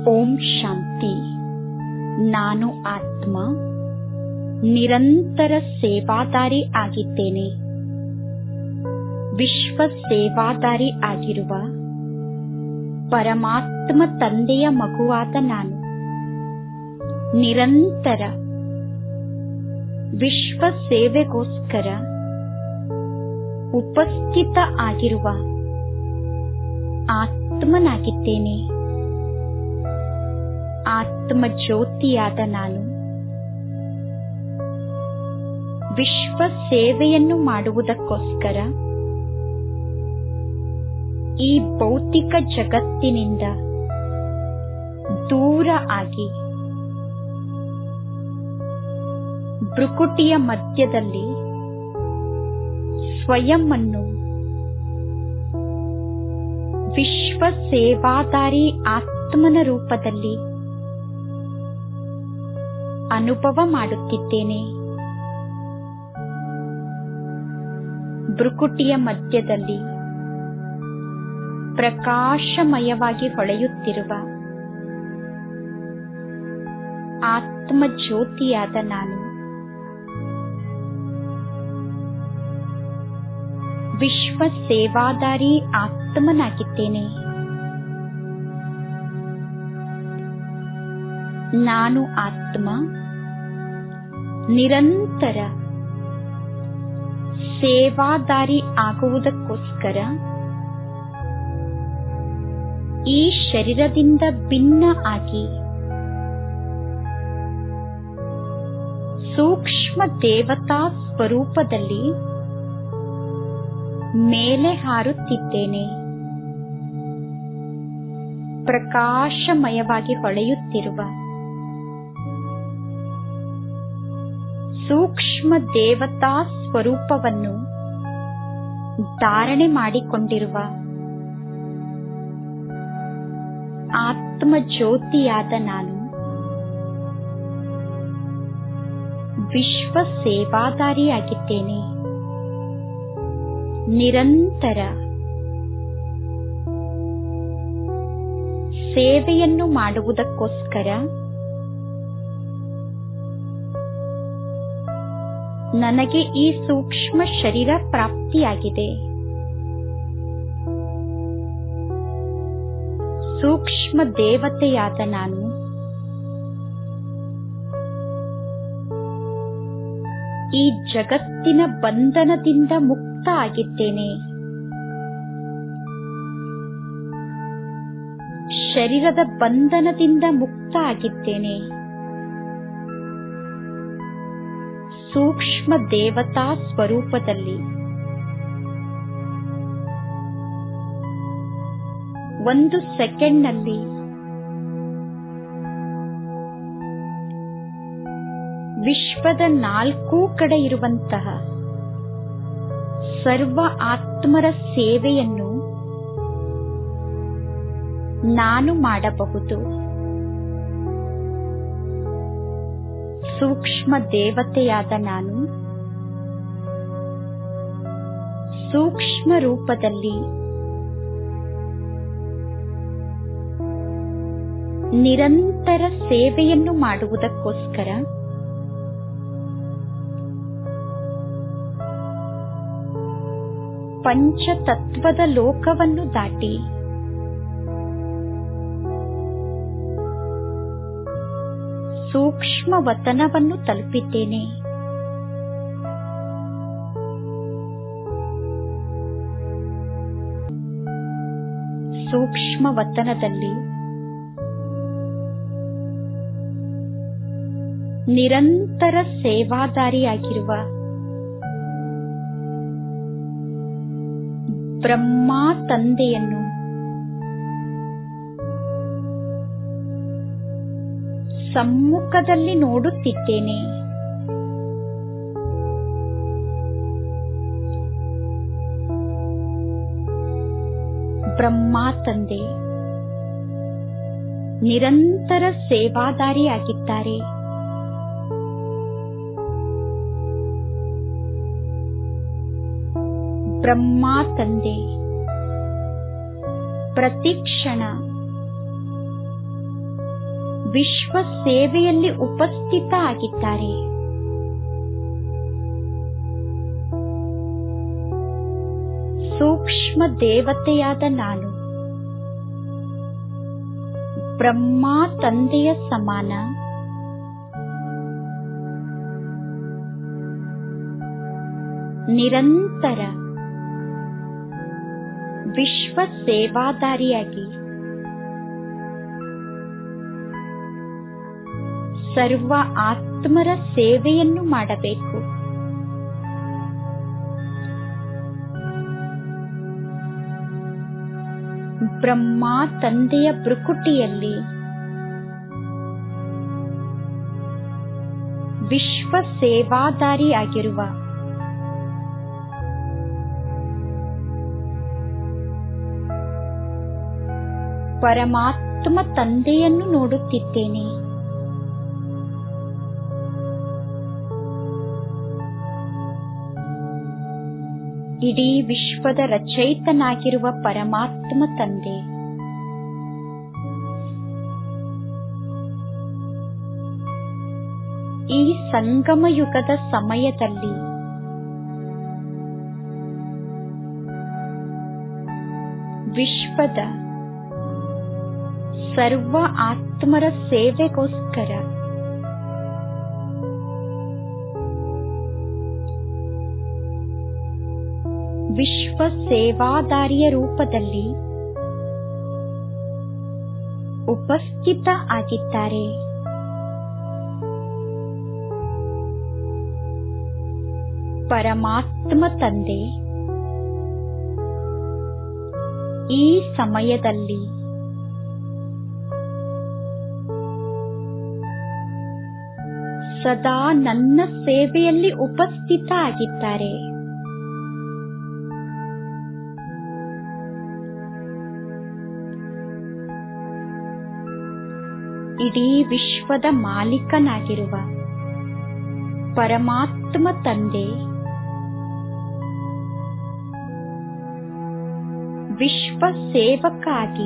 ಓಂ ಶಾಂತಿ ನಾನು ಆತ್ಮ ನಿರಂತರ ಸೇವಾದಾರಿ ಆಗಿದ್ದೇನೆ ವಿಶ್ವ ಸೇವಾದಾರಿ ಆಗಿರುವ ಪರಮಾತ್ಮ ತಂದೆಯ ಮಗುವಾದ ನಾನು ನಿರಂತರ ವಿಶ್ವ ಸೇವೆಗೋಸ್ಕರ ಉಪಸ್ಥಿತ ಆಗಿರುವ ಆತ್ಮನಾಗಿದ್ದೇನೆ ಆತ್ಮ ಜ್ಯೋತಿಯಾದ ನಾನು ವಿಶ್ವ ಸೇವೆಯನ್ನು ಮಾಡುವುದಕ್ಕೋಸ್ಕರ ಈ ಭೌತಿಕ ಜಗತ್ತಿನಿಂದ ದೂರ ಆಗಿ ಭ್ರುಕುಟಿಯ ಮಧ್ಯದಲ್ಲಿ ಸ್ವಯಂ ಅನ್ನು ವಿಶ್ವ ಸೇವಾದಾರಿ ಆತ್ಮನ ರೂಪದಲ್ಲಿ ಅನುಭವ ಮಾಡುತ್ತಿದ್ದೇನೆ ಭ್ರುಕುಟಿಯ ಮಧ್ಯದಲ್ಲಿ ಪ್ರಕಾಶಮಯವಾಗಿ ಹೊಳೆಯುತ್ತಿರುವ ಆತ್ಮ ಜ್ಯೋತಿಯಾದ ನಾನು ವಿಶ್ವ ಸೇವಾದಾರಿ ಆತ್ಮನಾಗಿದ್ದೇನೆ ನಾನು ಆತ್ಮ ನಿರಂತರ ಸೇವಾದಾರಿ ಆಗುವುದಕ್ಕೋಸ್ಕರ ಈ ಶರೀರದಿಂದ ಭಿನ್ನ ಆಗಿ ಸೂಕ್ಷ್ಮ ದೇವತಾ ಸ್ವರೂಪದಲ್ಲಿ ಮೇಲೆ ಹಾರುತ್ತಿದ್ದೇನೆ ಪ್ರಕಾಶಮಯವಾಗಿ ಹೊಳೆಯುತ್ತಿರುವ ಸೂಕ್ಷ್ಮ ದೇವತಾ ಸ್ವರೂಪವನ್ನು ಧಾರಣೆ ಮಾಡಿಕೊಂಡಿರುವ ಆತ್ಮ ಜ್ಯೋತಿಯಾದ ನಾನು ವಿಶ್ವ ಸೇವಾದಾರಿಯಾಗಿದ್ದೇನೆ ನಿರಂತರ ಸೇವೆಯನ್ನು ಮಾಡುವುದಕ್ಕೋಸ್ಕರ ನನಗೆ ಈ ಸೂಕ್ಷ್ಮ ಶರೀರ ಪ್ರಾಪ್ತಿಯಾಗಿದೆ ಸೂಕ್ಷ್ಮ ದೇವತೆಯಾದ ನಾನು ಈ ಜಗತ್ತಿನ ಬಂಧನದಿಂದ ಮುಕ್ತ ಆಗಿದ್ದೇನೆ ಶರೀರದ ಬಂಧನದಿಂದ ಮುಕ್ತ ಆಗಿದ್ದೇನೆ ಸೂಕ್ಷ್ಮ ದೇವತಾ ಸ್ವರೂಪದಲ್ಲಿ ಒಂದು ಸೆಕೆಂಡ್ನಲ್ಲಿ ವಿಶ್ವದ ನಾಲ್ಕೂ ಕಡೆ ಇರುವಂತಹ ಸರ್ವ ಆತ್ಮರ ಸೇವೆಯನ್ನು ನಾನು ಮಾಡಬಹುದು ಸೂಕ್ಷ್ಮ ದೇವತೆಯಾದ ನಾನು ಸೂಕ್ಷ್ಮ ರೂಪದಲ್ಲಿ ನಿರಂತರ ಸೇವೆಯನ್ನು ಮಾಡುವುದಕ್ಕೋಸ್ಕರ ಪಂಚತತ್ವದ ಲೋಕವನ್ನು ದಾಟಿ ಸೂಕ್ಷ್ಮ ವತನವನ್ನು ತಲುಪಿದ್ದೇನೆ ಸೂಕ್ಷ್ಮ ವತನದಲ್ಲಿ ನಿರಂತರ ಸೇವಾದಾರಿಯಾಗಿರುವ ಬ್ರಹ್ಮ ತಂದೆಯನ್ನು ಸಮ್ಮುಖದಲ್ಲಿ ನೋಡುತ್ತಿದ್ದೇನೆ ಬ್ರಹ್ಮ ತಂದೆ ನಿರಂತರ ಸೇವಾದಾರಿಯಾಗಿದ್ದಾರೆ ಬ್ರಹ್ಮ ತಂದೆ ಪ್ರತಿಕ್ಷಣ ವಿಶ್ವ ಸೇವೆಯಲ್ಲಿ ಉಪಸ್ಥಿತ ಆಗಿದ್ದಾರೆ ಸೂಕ್ಷ್ಮ ದೇವತೆಯಾದ ನಾನು ಬ್ರಹ್ಮ ತಂದೆಯ ಸಮಾನ ನಿರಂತರ ವಿಶ್ವ ಸೇವಾದಾರಿಯಾಗಿ ಸರ್ವ ಆತ್ಮರ ಸೇವೆಯನ್ನು ಮಾಡಬೇಕು ಬ್ರಹ್ಮ ತಂದೆಯ ಬೃಕುಟಿಯಲ್ಲಿ ವಿಶ್ವ ಸೇವಾದಾರಿಯಾಗಿರುವ ಪರಮಾತ್ಮ ತಂದೆಯನ್ನು ನೋಡುತ್ತಿದ್ದೇನೆ ಇಡೀ ವಿಶ್ವದ ರಚಯಿತನಾಗಿರುವ ಪರಮಾತ್ಮ ತಂದೆ ಈ ಸಂಗಮ ಯುಗದ ಸಮಯದಲ್ಲಿ ವಿಶ್ವದ ಸರ್ವ ಆತ್ಮರ ಸೇವೆಗೋಸ್ಕರ ವಿಶ್ವ ಸೇವಾದಾರಿಯ ರೂಪದಲ್ಲಿ ಉಪಸ್ಥಿತ ಆಗಿದ್ದಾರೆ ಪರಮಾತ್ಮ ತಂದೆ ಈ ಸಮಯದಲ್ಲಿ ಸದಾ ನನ್ನ ಸೇವೆಯಲ್ಲಿ ಉಪಸ್ಥಿತ ಆಗಿದ್ದಾರೆ ಇಡೀ ವಿಶ್ವದ ಮಾಲೀಕನಾಗಿರುವ ಪರಮಾತ್ಮ ತಂದೆ ವಿಶ್ವ ಸೇವಕ್ಕಾಗಿ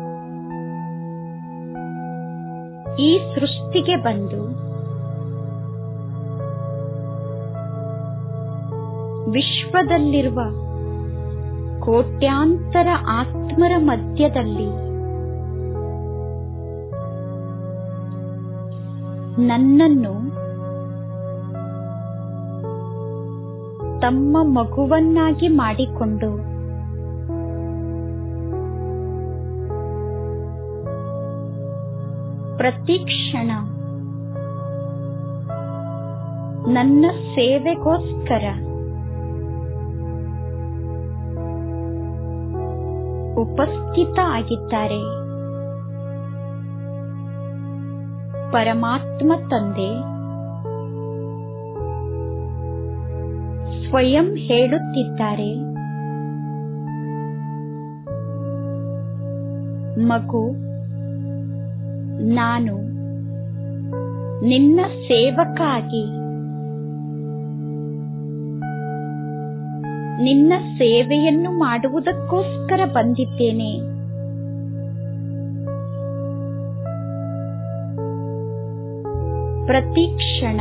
ಈ ಸೃಷ್ಟಿಗೆ ಬಂದು ವಿಶ್ವದಲ್ಲಿರುವ ಕೋಟ್ಯಾಂತರ ಆತ್ಮರ ಮಧ್ಯದಲ್ಲಿ ನನ್ನನ್ನು ತಮ್ಮ ಮಗುವನ್ನಾಗಿ ಮಾಡಿಕೊಂಡು ಪ್ರತಿ ಕ್ಷಣ ನನ್ನ ಸೇವೆಗೋಸ್ಕರ ಉಪಸ್ಥಿತ ಆಗಿದ್ದಾರೆ ಪರಮಾತ್ಮ ತಂದೆ ಸ್ವಯಂ ಹೇಳುತ್ತಿದ್ದಾರೆ ಮಗು ನಾನು ನಿನ್ನ ಸೇವಕಾಗಿ ನಿನ್ನ ಸೇವೆಯನ್ನು ಮಾಡುವುದಕ್ಕೋಸ್ಕರ ಬಂದಿದ್ದೇನೆ ಪ್ರತಿ ಕ್ಷಣ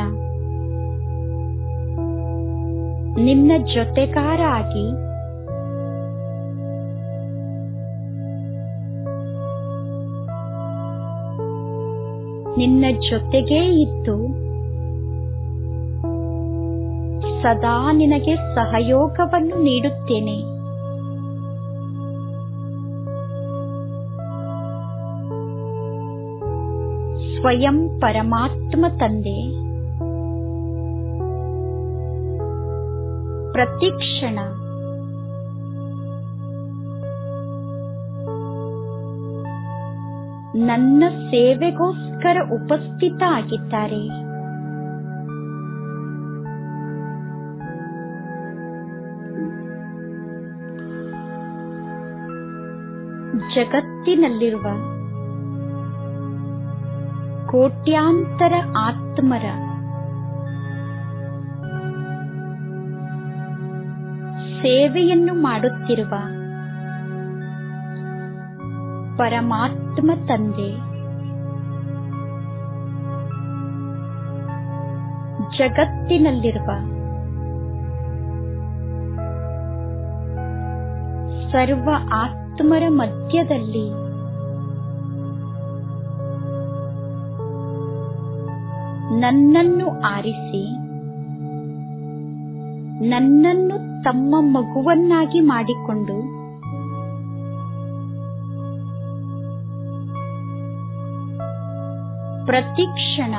ನಿನ್ನ ಜೊತೆಗಾರ ಆಗಿ ನಿನ್ನ ಜೊತೆಗೇ ಇದ್ದು ಸದಾ ನಿನಗೆ ಸಹಯೋಗವನ್ನು ನೀಡುತ್ತೇನೆ ಸ್ವಯಂ ಪರಮಾತ್ಮ ತಂದೆ ಪ್ರತಿ ಕ್ಷಣ ನನ್ನ ಸೇವೆಗೋಸ್ಕರ ಉಪಸ್ಥಿತ ಆಗಿದ್ದಾರೆ ಜಗತ್ತಿನಲ್ಲಿರುವ ಕೋಟ್ಯಾಂತರ ಆತ್ಮರ ಸೇವೆಯನ್ನು ಮಾಡುತ್ತಿರುವ ಪರಮಾತ್ಮ ತಂದೆ ಜಗತ್ತಿನಲ್ಲಿರುವ ಸರ್ವ ಆತ್ಮರ ಮಧ್ಯದಲ್ಲಿ ನನ್ನನ್ನು ಆರಿಸಿ ನನ್ನನ್ನು ತಮ್ಮ ಮಗುವನ್ನಾಗಿ ಮಾಡಿಕೊಂಡು ಪ್ರತಿಕ್ಷಣ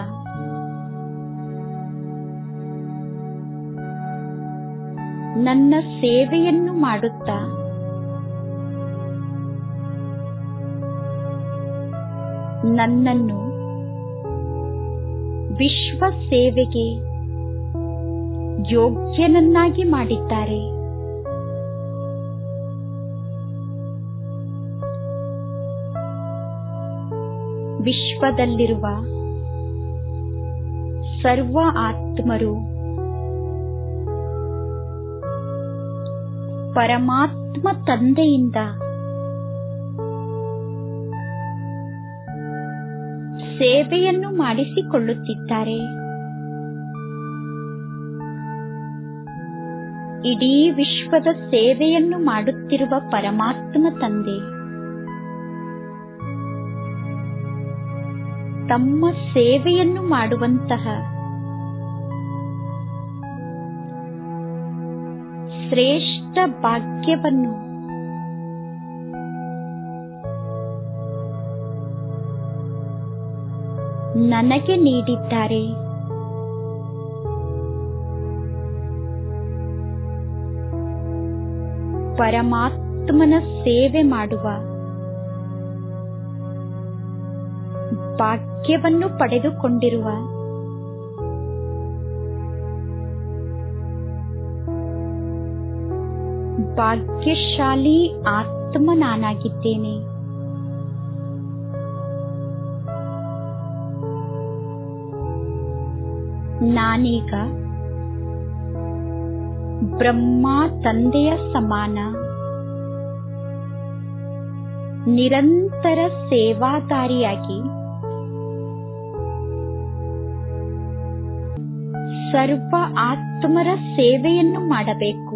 ನನ್ನ ಸೇವೆಯನ್ನು ಮಾಡುತ್ತಾ ನನ್ನನ್ನು ವಿಶ್ವ ಸೇವೆಗೆ ಯೋಗ್ಯನನ್ನಾಗಿ ಮಾಡಿದ್ದಾರೆ ವಿಶ್ವದಲ್ಲಿರುವ ಸರ್ವ ಆತ್ಮರು ಪರಮಾತ್ಮ ತಂದೆಯಿಂದ ಸೇವೆಯನ್ನು ಮಾಡಿಸಿಕೊಳ್ಳುತ್ತಿದ್ದಾರೆ ಇಡೀ ವಿಶ್ವದ ಸೇವೆಯನ್ನು ಮಾಡುತ್ತಿರುವ ಪರಮಾತ್ಮ ತಂದೆ ತಮ್ಮ ಸೇವೆಯನ್ನು ಮಾಡುವಂತಹ ಶ್ರೇಷ್ಠ ಭಾಗ್ಯವನ್ನು ನನಗೆ ನೀಡಿದ್ದಾರೆ ಪರಮಾತ್ಮನ ಸೇವೆ ಮಾಡುವ ಭಾಗ್ಯವನ್ನು ಪಡೆದುಕೊಂಡಿರುವ ಭಾಗ್ಯಶಾಲಿ ಆತ್ಮ ನಾನಾಗಿದ್ದೇನೆ ನಾನೀಗ ಬ್ರಹ್ಮ ತಂದೆಯ ಸಮಾನ ನಿರಂತರ ಸೇವಾದಾರಿಯಾಗಿ ಸರ್ವ ಆತ್ಮರ ಸೇವೆಯನ್ನು ಮಾಡಬೇಕು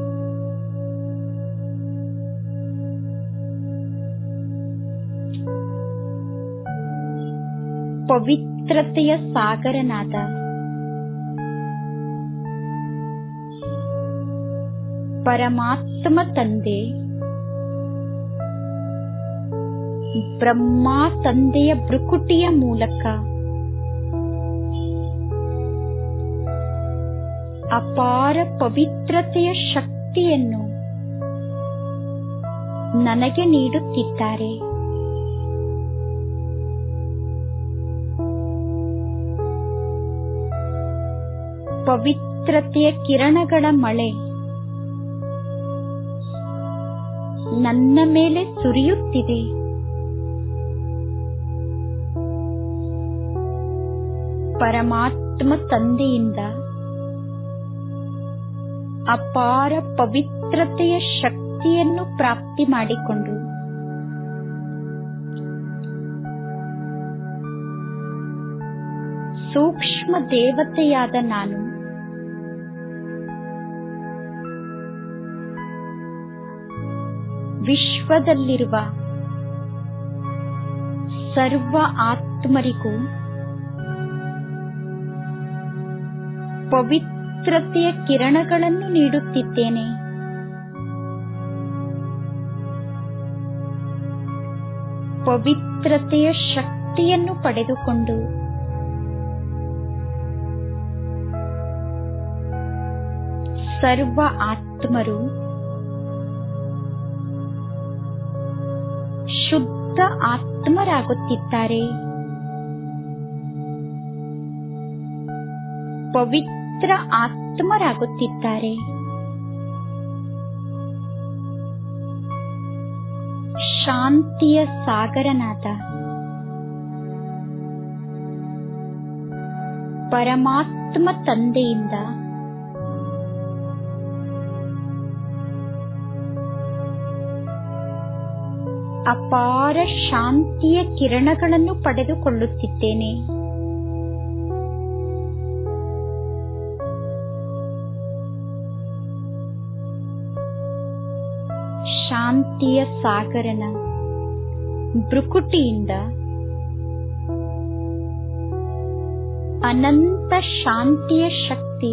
ಪವಿತ್ರತೆಯ ಸಾಗರನಾದ ಪರಮಾತ್ಮ ತಂದೆ ಬ್ರಹ್ಮ ತಂದೆಯ ಭ್ರುಕುಟಿಯ ಮೂಲಕ ಅಪಾರ ಪವಿತ್ರತೆಯ ಶಕ್ತಿಯನ್ನು ನನಗೆ ನೀಡುತ್ತಿದ್ದಾರೆ ಪವಿತ್ರತೆಯ ಕಿರಣಗಳ ಮಳೆ ನನ್ನ ಮೇಲೆ ಸುರಿಯುತ್ತಿದೆ ಪರಮಾತ್ಮ ತಂದೆಯಿಂದ ಅಪಾರ ಪವಿತ್ರತೆಯ ಶಕ್ತಿಯನ್ನು ಪ್ರಾಪ್ತಿ ಮಾಡಿಕೊಂಡು ಸೂಕ್ಷ್ಮ ದೇವತೆಯಾದ ನಾನು ವಿಶ್ವದಲ್ಲಿರುವ ಸರ್ವ ಆತ್ಮರಿಗೂ ಪವಿತ್ರತೆಯ ಕಿರಣಗಳನ್ನು ನೀಡುತ್ತಿದ್ದೇನೆ ಪವಿತ್ರತೆಯ ಶಕ್ತಿಯನ್ನು ಪಡೆದುಕೊಂಡು ಸರ್ವ ಆತ್ಮರು ಶುದ್ಧ ಆತ್ಮರಾಗುತ್ತಿದ್ದಾರೆ ಪವಿತ್ರ ಆತ್ಮರಾಗುತ್ತಿದ್ದಾರೆ ಶಾಂತಿಯ ಸಾಗರನಾದ ಪರಮಾತ್ಮ ತಂದೆಯಿಂದ ಅಪಾರ ಶಾಂತಿಯ ಕಿರಣಗಳನ್ನು ಪಡೆದುಕೊಳ್ಳುತ್ತಿದ್ದೇನೆ ಶಾಂತಿಯ ಸಾಗರನ ಬೃಕುಟಿಯಿಂದ ಅನಂತ ಶಾಂತಿಯ ಶಕ್ತಿ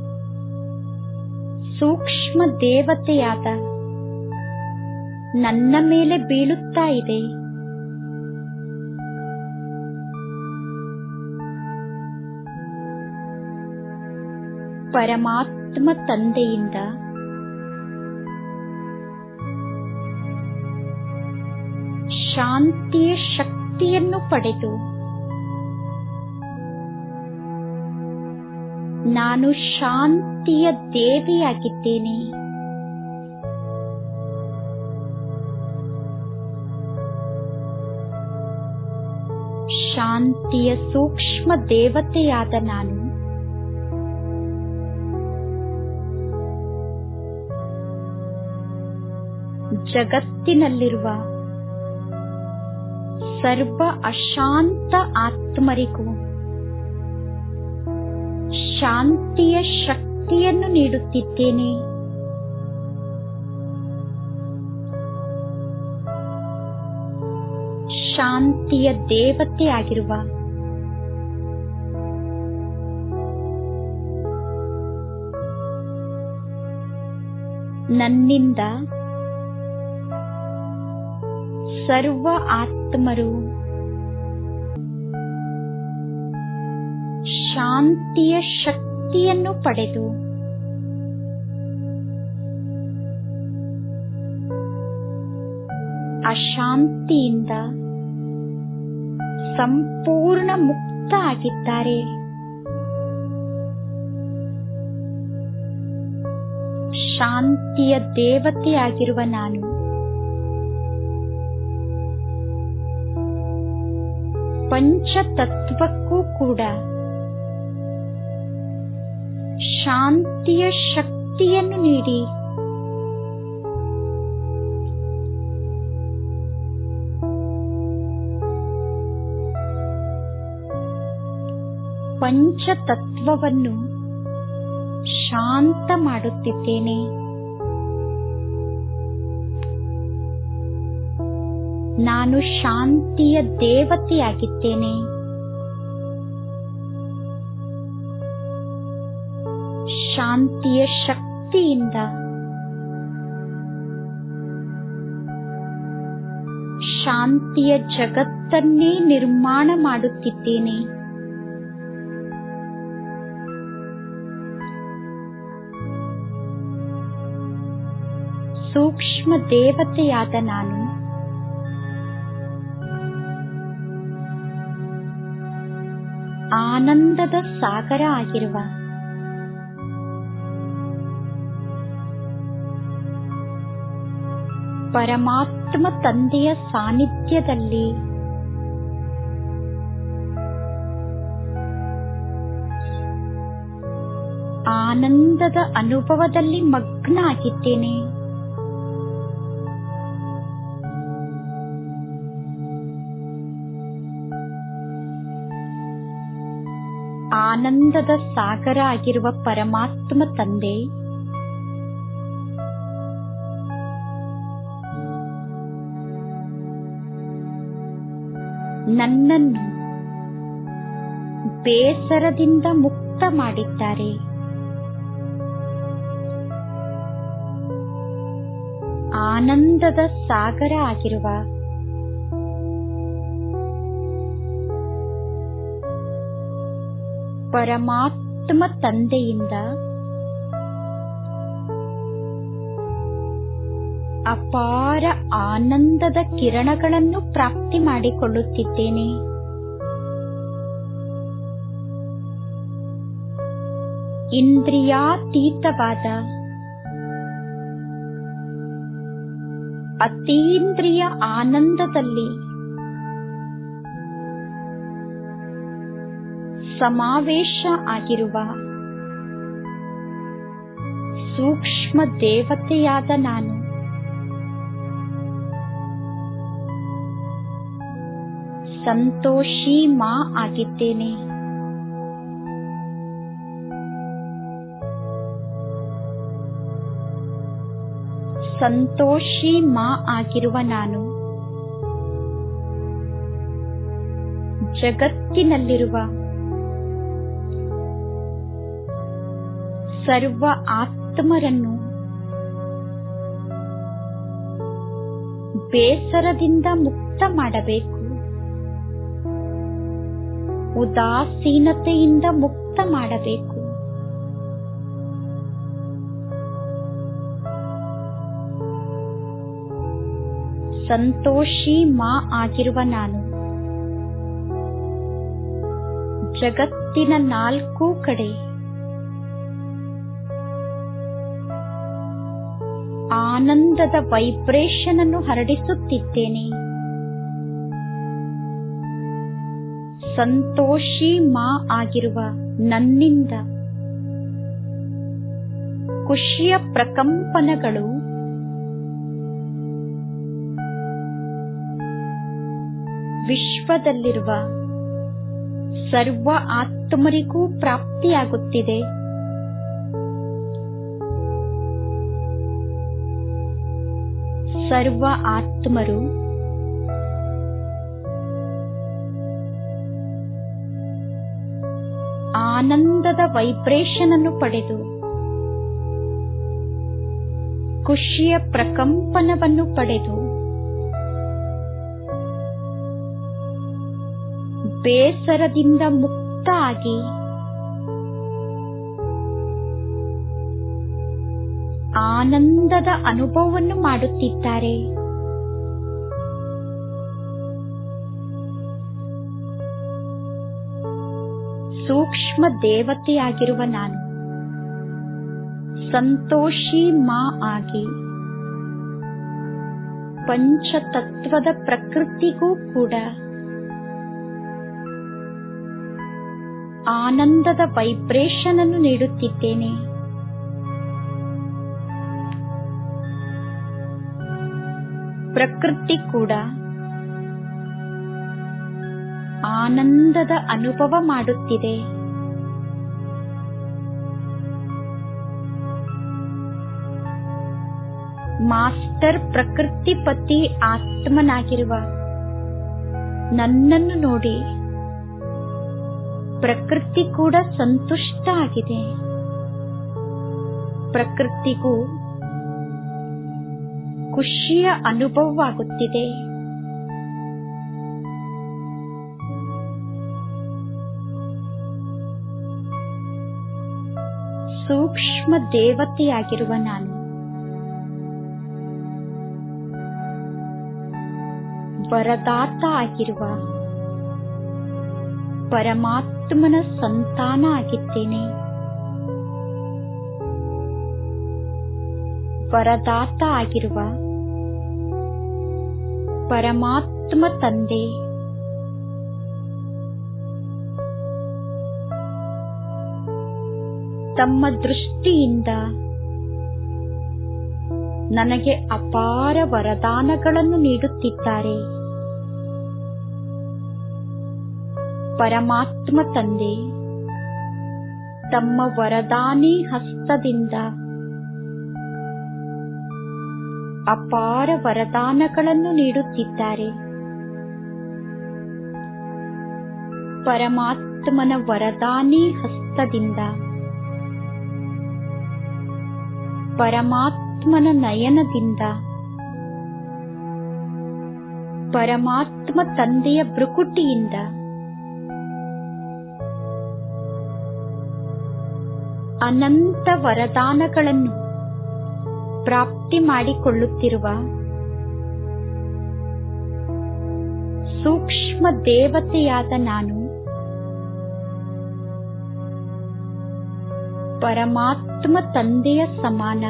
ಸೂಕ್ಷ್ಮ ದೇವತೆಯಾದ ನನ್ನ ಮೇಲೆ ಬೀಳುತ್ತಾ ಇದೆ ಪರಮಾತ್ಮ ತಂದೆಯಿಂದ ಶಾಂತಿಯ ಶಕ್ತಿಯನ್ನು ಪಡೆದು ನಾನು ಶಾಂತಿಯ ದೇವಿಯಾಗಿದ್ದೇನೆ ಶಾಂತಿಯ ಸೂಕ್ಷ್ಮ ದೇವತೆಯಾದ ನಾನು ಜಗತ್ತಿನಲ್ಲಿರುವ ಸರ್ವ ಅಶಾಂತ ಆತ್ಮರಿಗೂ ಶಾಂತಿಯ ಶಕ್ತಿಯನ್ನು ನೀಡುತ್ತಿದ್ದೇನೆ ಶಾಂತಿಯ ದೇವತೆಯಾಗಿರುವ ನನ್ನಿಂದ ಸರ್ವ ಆತ್ಮರು ಶಾಂತಿಯ ಶಕ್ತಿಯನ್ನು ಪಡೆದು ಅಶಾಂತಿಯಿಂದ ಸಂಪೂರ್ಣ ಮುಕ್ತ ಆಗಿದ್ದಾರೆ ಶಾಂತಿಯ ದೇವತೆಯಾಗಿರುವ ನಾನು ಪಂಚತತ್ವಕ್ಕೂ ಕೂಡ ಶಾಂತಿಯ ಶಕ್ತಿಯನ್ನು ನೀಡಿ ಪಂಚತತ್ವವನ್ನು ಶಾಂತ ಮಾಡುತ್ತಿದ್ದೇನೆ ನಾನು ಶಾಂತಿಯ ದೇವತೆಯಾಗಿದ್ದೇನೆ ಶಾಂತಿಯ ಶಕ್ತಿಯಿಂದ ಶಾಂತಿಯ ಜಗತ್ತನ್ನೇ ನಿರ್ಮಾಣ ಮಾಡುತ್ತಿದ್ದೇನೆ ಸೂಕ್ಷ್ಮ ದೇವತೆಯಾದ ನಾನು ಆನಂದದ ಸಾಗರ ಆಗಿರುವ ಪರಮಾತ್ಮ ತಂದೆಯ ಸಾನ್ನಿಧ್ಯದಲ್ಲಿ ಆನಂದದ ಅನುಭವದಲ್ಲಿ ಮಗ್ನ ಆಗಿದ್ದೇನೆ ಆನಂದದ ಸಾಗರ ಆಗಿರುವ ಪರಮಾತ್ಮ ತಂದೆ ನನ್ನನ್ನು ಬೇಸರದಿಂದ ಮುಕ್ತ ಮಾಡಿದ್ದಾರೆ ಆನಂದದ ಸಾಗರ ಆಗಿರುವ ಪರಮಾತ್ಮ ತಂದೆಯಿಂದ ಅಪಾರ ಆನಂದದ ಕಿರಣಗಳನ್ನು ಪ್ರಾಪ್ತಿ ಮಾಡಿಕೊಳ್ಳುತ್ತಿದ್ದೇನೆ ಇಂದ್ರಿಯಾತೀತವಾದ ಅತೀಂದ್ರಿಯ ಆನಂದದಲ್ಲಿ ಸಮಾವೇಶ ಆಗಿರುವ ಸೂಕ್ಷ್ಮ ದೇವತೆಯಾದ ನಾನು ಸಂತೋಷಿ ಮಾ ಆಗಿದ್ದೇನೆ ಸಂತೋಷಿ ಮಾ ಆಗಿರುವ ನಾನು ಜಗತ್ತಿನಲ್ಲಿರುವ ಸರ್ವ ಆತ್ಮರನ್ನು ಬೇಸರದಿಂದ ಮುಕ್ತ ಮಾಡಬೇಕು ಉದಾಸೀನತೆಯಿಂದ ಮುಕ್ತ ಮಾಡಬೇಕು ಸಂತೋಷಿ ಮಾ ಆಗಿರುವ ನಾನು ಜಗತ್ತಿನ ನಾಲ್ಕು ಕಡೆ ಆನಂದದ ವೈಬ್ರೇಷನ್ ಅನ್ನು ಹರಡಿಸುತ್ತಿದ್ದೇನೆ ಸಂತೋಷಿ ಮಾ ಆಗಿರುವ ನನ್ನಿಂದ ಖುಷಿಯ ಪ್ರಕಂಪನಗಳು ವಿಶ್ವದಲ್ಲಿರುವ ಸರ್ವ ಆತ್ಮರಿಗೂ ಪ್ರಾಪ್ತಿಯಾಗುತ್ತಿದೆ ಸರ್ವ ಆತ್ಮರು ಆನಂದದ ವೈಬ್ರೇಷನ್ ಅನ್ನು ಪಡೆದು ಖುಷಿಯ ಪ್ರಕಂಪನವನ್ನು ಪಡೆದು ಬೇಸರದಿಂದ ಮುಕ್ತ ಆಗಿ ಆನಂದದ ಅನುಭವವನ್ನು ಮಾಡುತ್ತಿದ್ದಾರೆ ಸೂಕ್ಷ್ಮ ದೇವತೆಯಾಗಿರುವ ನಾನು ಸಂತೋಷಿ ಮಾ ಆಗಿ ಪಂಚತತ್ವದ ಪ್ರಕೃತಿಗೂ ಕೂಡ ಆನಂದದ ವೈಬ್ರೇಷನ್ ಅನ್ನು ನೀಡುತ್ತಿದ್ದೇನೆ ಪ್ರಕೃತಿ ಕೂಡ ಆನಂದದ ಅನುಭವ ಮಾಡುತ್ತಿದೆ ಮಾಸ್ಟರ್ ಪ್ರಕೃತಿ ಪತಿ ಆತ್ಮನಾಗಿರುವ ನನ್ನನ್ನು ನೋಡಿ ಪ್ರಕೃತಿ ಕೂಡ ಸಂತುಷ್ಟ ಆಗಿದೆ ಪ್ರಕೃತಿಗೂ ಖುಷಿಯ ಅನುಭವವಾಗುತ್ತಿದೆ ಸೂಕ್ಷ್ಮ ದೇವತೆಯಾಗಿರುವ ನಾನು ವರದಾತ ಆಗಿರುವ ಪರಮಾತ್ಮನ ಸಂತಾನ ಆಗಿದ್ದೇನೆ ವರದಾತ ಆಗಿರುವ ಪರಮಾತ್ಮ ತಂದೆ ತಮ್ಮ ದೃಷ್ಟಿಯಿಂದ ನನಗೆ ಅಪಾರ ವರದಾನಗಳನ್ನು ನೀಡುತ್ತಿದ್ದಾರೆ ಪರಮಾತ್ಮ ತಂದೆ ತಮ್ಮ ವರದಾನಿ ಹಸ್ತದಿಂದ ಅಪಾರ ವರದಾನಗಳನ್ನು ನೀಡುತ್ತಿದ್ದಾರೆ ಪರಮಾತ್ಮನ ವರದಾನಿ ಹಸ್ತದಿಂದ ಪರಮಾತ್ಮನ ನಯನದಿಂದ ಪರಮಾತ್ಮ ತಂದೆಯ ಭ್ರುಕುಟಿಯಿಂದ ಅನಂತ ವರದಾನಗಳನ್ನು ಪ್ರಾಪ್ತಿ ಮಾಡಿಕೊಳ್ಳುತ್ತಿರುವ ಸೂಕ್ಷ್ಮ ದೇವತೆಯಾದ ನಾನು ಪರಮಾತ್ಮ ತಂದೆಯ ಸಮಾನ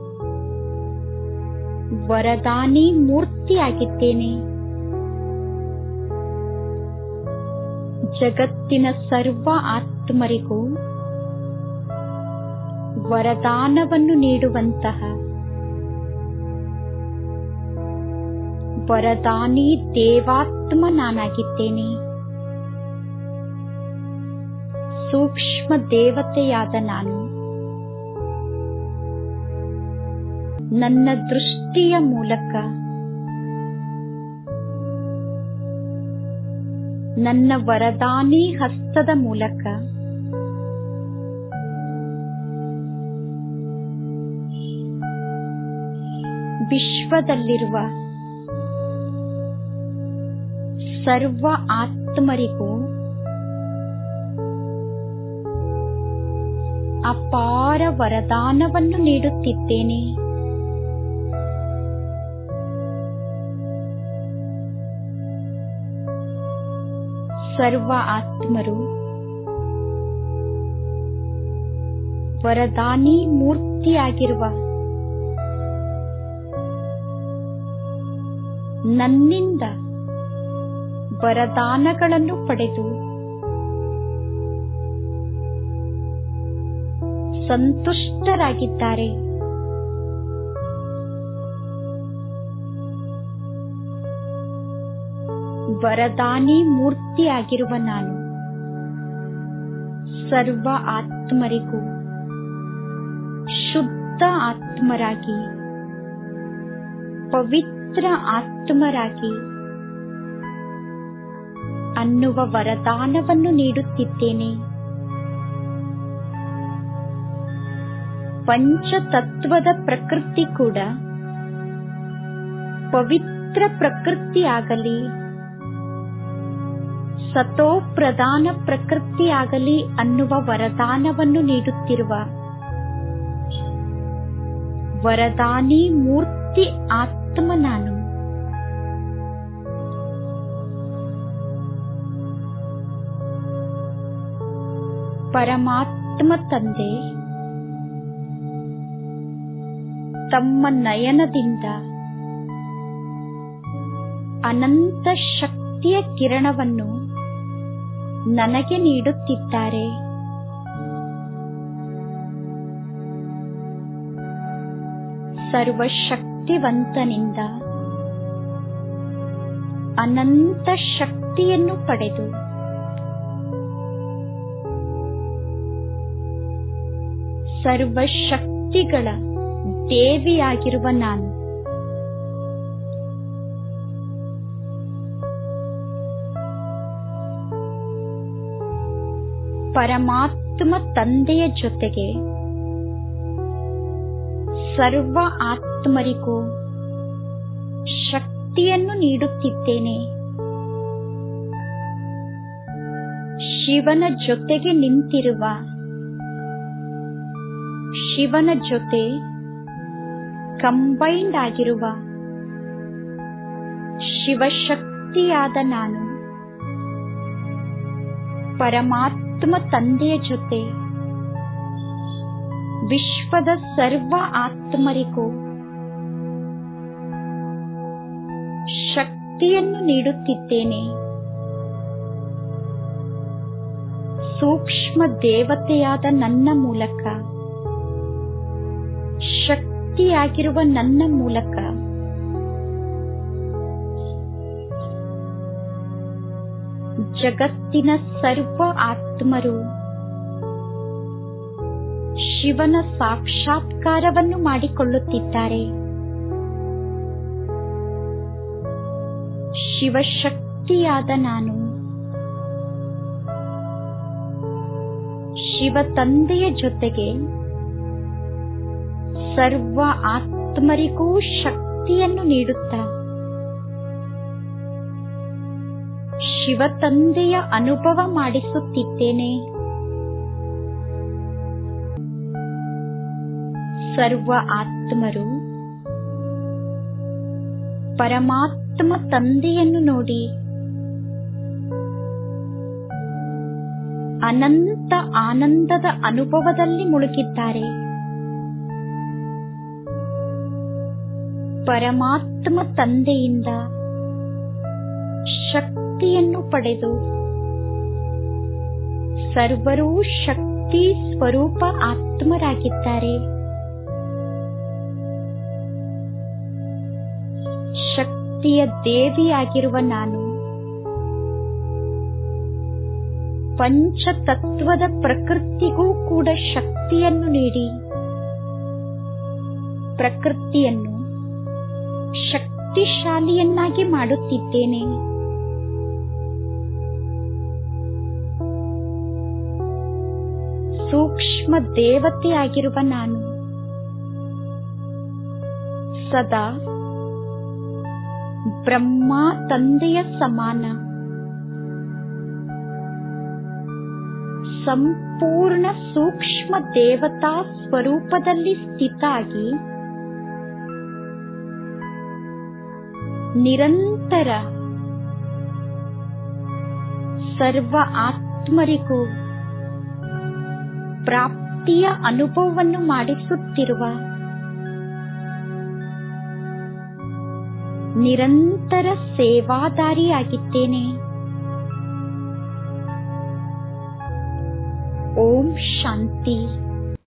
ವರದಾನಿ ಮೂರ್ತಿಯಾಗಿದ್ದೇನೆ ಜಗತ್ತಿನ ಸರ್ವ ಆತ್ಮರಿಗೂ ವರದಾನವನ್ನು ನೀಡುವಂತಹ ವರದಾನಿ ದೇವಾತ್ಮ ನಾನಾಗಿದ್ದೇನೆ ಸೂಕ್ಷ್ಮ ದೇವತೆಯಾದ ನಾನು ನನ್ನ ದೃಷ್ಟಿಯ ಮೂಲಕ ನನ್ನ ವರದಾನಿ ಹಸ್ತದ ಮೂಲಕ ವಿಶ್ವದಲ್ಲಿರುವ ಸರ್ವ ಆತ್ಮರಿಗೂ ಅಪಾರ ವರದಾನವನ್ನು ನೀಡುತ್ತಿದ್ದೇನೆ ಸರ್ವ ಆತ್ಮರು ವರದಾನಿ ಮೂರ್ತಿಯಾಗಿರುವ ನನ್ನಿಂದ ವರದಾನಗಳನ್ನು ಪಡೆದು ಸಂತುಷ್ಟರಾಗಿದ್ದಾರೆ ವರದಾನಿ ಮೂರ್ತಿಯಾಗಿರುವ ನಾನು ಸರ್ವ ಆತ್ಮರಿಗೂ ಶುದ್ಧ ಆತ್ಮರಾಗಿ ಪವಿತ್ರ ಆತ್ಮರಾಗಿ ಅನ್ನುವ ವರದಾನವನ್ನು ನೀಡುತ್ತಿದ್ದೇನೆ ಪಂಚತತ್ವದ ಪ್ರಕೃತಿ ಕೂಡ ಪವಿತ್ರ ಪ್ರಕೃತಿಯಾಗಲಿ ಸತೋ ಪ್ರಧಾನ ಪ್ರಕೃತಿಯಾಗಲಿ ಅನ್ನುವ ವರದಾನವನ್ನು ನೀಡುತ್ತಿರುವ ವರದಾನಿ ಮೂರ್ತಿ ಆತ್ಮ ನಾನು ಪರಮಾತ್ಮ ತಂದೆ ತಮ್ಮ ನಯನದಿಂದ ಅನಂತ ಶಕ್ತಿಯ ಕಿರಣವನ್ನು ನನಗೆ ನೀಡುತ್ತಿದ್ದಾರೆ ಸರ್ವಶಕ್ತಿವಂತನಿಂದ ಅನಂತ ಶಕ್ತಿಯನ್ನು ಪಡೆದು ಸರ್ವಶಕ್ತಿಗಳ ದೇವಿಯಾಗಿರುವ ನಾನು ಪರಮಾತ್ಮ ತಂದೆಯ ಜೊತೆಗೆ ಸರ್ವ ಆತ್ಮರಿಗೂ ಶಕ್ತಿಯನ್ನು ನೀಡುತ್ತಿದ್ದೇನೆ ಶಿವನ ಜೊತೆಗೆ ನಿಂತಿರುವ ಶಿವನ ಜೊತೆ ಕಂಬೈಂಡ್ ಆಗಿರುವ ಶಿವಶಕ್ತಿಯಾದ ನಾನು ಪರಮಾತ್ಮ ತಂದೆಯ ಜೊತೆ ವಿಶ್ವದ ಸರ್ವ ಆತ್ಮರಿಗೂ ಶಕ್ತಿಯನ್ನು ನೀಡುತ್ತಿದ್ದೇನೆ ಸೂಕ್ಷ್ಮ ದೇವತೆಯಾದ ನನ್ನ ಮೂಲಕ ಶಕ್ತಿಯಾಗಿರುವ ನನ್ನ ಮೂಲಕ ಜಗತ್ತಿನ ಸರ್ವ ಆತ್ಮರು ಶಿವನ ಸಾಕ್ಷಾತ್ಕಾರವನ್ನು ಮಾಡಿಕೊಳ್ಳುತ್ತಿದ್ದಾರೆ ಶಿವಶಕ್ತಿಯಾದ ನಾನು ಶಿವ ತಂದೆಯ ಜೊತೆಗೆ ಸರ್ವ ಆತ್ಮರಿಗೂ ಶಕ್ತಿಯನ್ನು ನೀಡುತ್ತಾ ಶಿವ ತಂದೆಯ ಅನುಭವ ಮಾಡಿಸುತ್ತಿದ್ದೇನೆ ಸರ್ವ ಆತ್ಮರು ಪರಮಾತ್ಮ ತಂದೆಯನ್ನು ನೋಡಿ ಅನಂತ ಆನಂದದ ಅನುಭವದಲ್ಲಿ ಮುಳುಗಿದ್ದಾರೆ ಪರಮಾತ್ಮ ತಂದೆಯಿಂದ ಶಕ್ತಿಯನ್ನು ಪಡೆದು ಸರ್ವರೂ ಶಕ್ತಿ ಸ್ವರೂಪ ಆತ್ಮರಾಗಿದ್ದಾರೆ ಶಕ್ತಿಯ ದೇವಿಯಾಗಿರುವ ನಾನು ಪಂಚತತ್ವದ ಪ್ರಕೃತಿಗೂ ಕೂಡ ಶಕ್ತಿಯನ್ನು ನೀಡಿ ಪ್ರಕೃತಿಯನ್ನು ಶಕ್ತಿಶಾಲಿಯನ್ನಾಗಿ ಮಾಡುತ್ತಿದ್ದೇನೆ ಸೂಕ್ಷ್ಮ ದೇವತೆಯಾಗಿರುವ ನಾನು ಸದಾ ಬ್ರಹ್ಮ ತಂದೆಯ ಸಮಾನ ಸಂಪೂರ್ಣ ಸೂಕ್ಷ್ಮ ದೇವತಾ ಸ್ವರೂಪದಲ್ಲಿ ಸ್ಥಿತ ಆಗಿ ನಿರಂತರ ಸರ್ವ ಆತ್ಮರಿಗೂ ಪ್ರಾಪ್ತಿಯ ಅನುಭವವನ್ನು ಮಾಡಿಸುತ್ತಿರುವ ನಿರಂತರ ಸೇವಾದಾರಿಯಾಗಿದ್ದೇನೆ ಓಂ ಶಾಂತಿ